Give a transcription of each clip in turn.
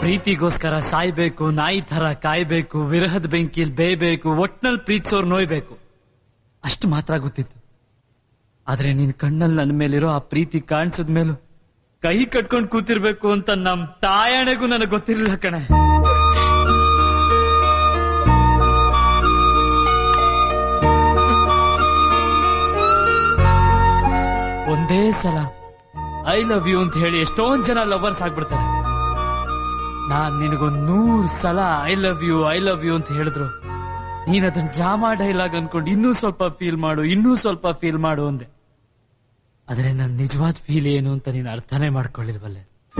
ಪ್ರೀತಿಗೋಸ್ಕರ ಸಾಯ್ಬೇಕು ನಾಯಿ ತರ ಕಾಯ್ಬೇಕು ವಿರಹದ ಬೆಂಕಿಲ್ ಬೇಯ್ಬೇಕು ಒಟ್ನಲ್ಲಿ ಪ್ರೀತಿಸೋರ್ ನೋಯ್ಬೇಕು ಅಷ್ಟು ಮಾತ್ರ ಗೊತ್ತಿತ್ತು ಆದ್ರೆ ನಿನ್ ಕಣ್ಣಲ್ಲಿ ನನ್ನ ಮೇಲಿರೋ ಆ ಪ್ರೀತಿ ಕಾಣಿಸಿದ ಮೇಲೂ ಕೈ ಕಟ್ಕೊಂಡ್ ಕೂತಿರ್ಬೇಕು ಅಂತ ನಮ್ ತಾಯಣೆಗೂ ನನಗೆ ಗೊತ್ತಿರಲಿಲ್ಲ ಕಣೆ ಒಂದೇ ಸಲ ಐ ಲವ್ ಯು ಅಂತ ಹೇಳಿ ಎಷ್ಟೊಂದ್ ಜನ ಲವರ್ಸ್ ಆಗ್ಬಿಡ್ತಾರೆ ನಾನ್ ನಿನಗೊಂದ್ ನೂರ್ ಸಲ I love you I love you ಅಂತ ಹೇಳಿದ್ರು ನೀನ್ ಅದನ್ನ ಡ್ರಾಮಾ ಡೈಲಾಗ್ ಅನ್ಕೊಂಡು ಇನ್ನೂ ಸ್ವಲ್ಪ ಫೀಲ್ ಮಾಡು ಇನ್ನೂ ಸ್ವಲ್ಪ ಫೀಲ್ ಮಾಡು ಅಂದೆ ಆದ್ರೆ ನನ್ ನಿಜವಾದ ಫೀಲ್ ಏನು ಅಂತ ನೀನ್ ಅರ್ಥನೇ ಮಾಡ್ಕೊಳ್ಳಿಲ್ವಲ್ಲೇ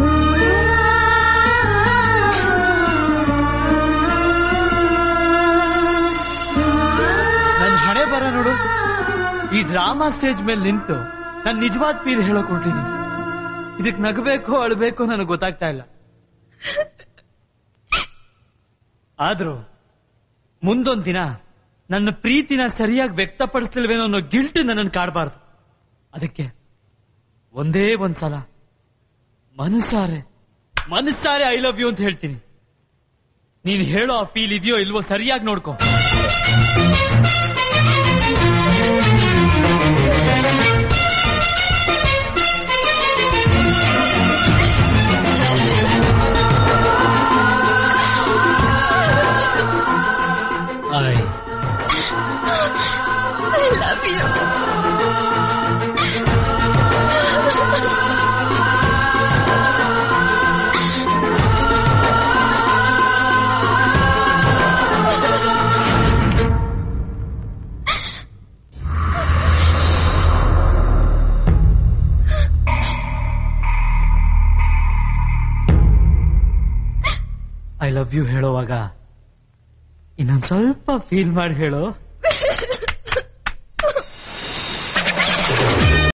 ನನ್ ಹಣೆ ಬರ ನೋಡು ಈ ಡ್ರಾಮಾ ಸ್ಟೇಜ್ ಮೇಲೆ ನಿಂತು ನನ್ ನಿಜವಾದ ಫೀಲ್ ಹೇಳಕ್ ಹೊರಟಿದ್ದೀನಿ ಇದಕ್ ನಗಬೇಕೋ ಅಳ್ಬೇಕೋ ನನಗೆ ಗೊತ್ತಾಗ್ತಾ ಇಲ್ಲ ಆದ್ರೂ ಮುಂದೊಂದ್ ದಿನ ನನ್ನ ಪ್ರೀತಿನ ಸರಿಯಾಗಿ ವ್ಯಕ್ತಪಡಿಸ್ಲಿಲ್ವೇನೋ ಅನ್ನೋ ಗಿಲ್ಟ್ ನನ್ನನ್ನು ಕಾಡಬಾರ್ದು ಅದಕ್ಕೆ ಒಂದೇ ಒಂದ್ ಸಲ ಮನಸ್ಸಾರೆ ಮನಸ್ಸಾರೆ ಐ ಲವ್ ಯು ಅಂತ ಹೇಳ್ತೀನಿ ನೀನ್ ಹೇಳೋ ಆ ಫೀಲ್ ಇದೆಯೋ ಇಲ್ವೋ ಸರಿಯಾಗಿ ನೋಡ್ಕೊ I I love you. I love you ಹೇಳೋವಾಗ ಇನ್ನೊಂದ್ ಸ್ವಲ್ಪ ಫೀಲ್ ಮಾಡಿ ಹೇಳೋ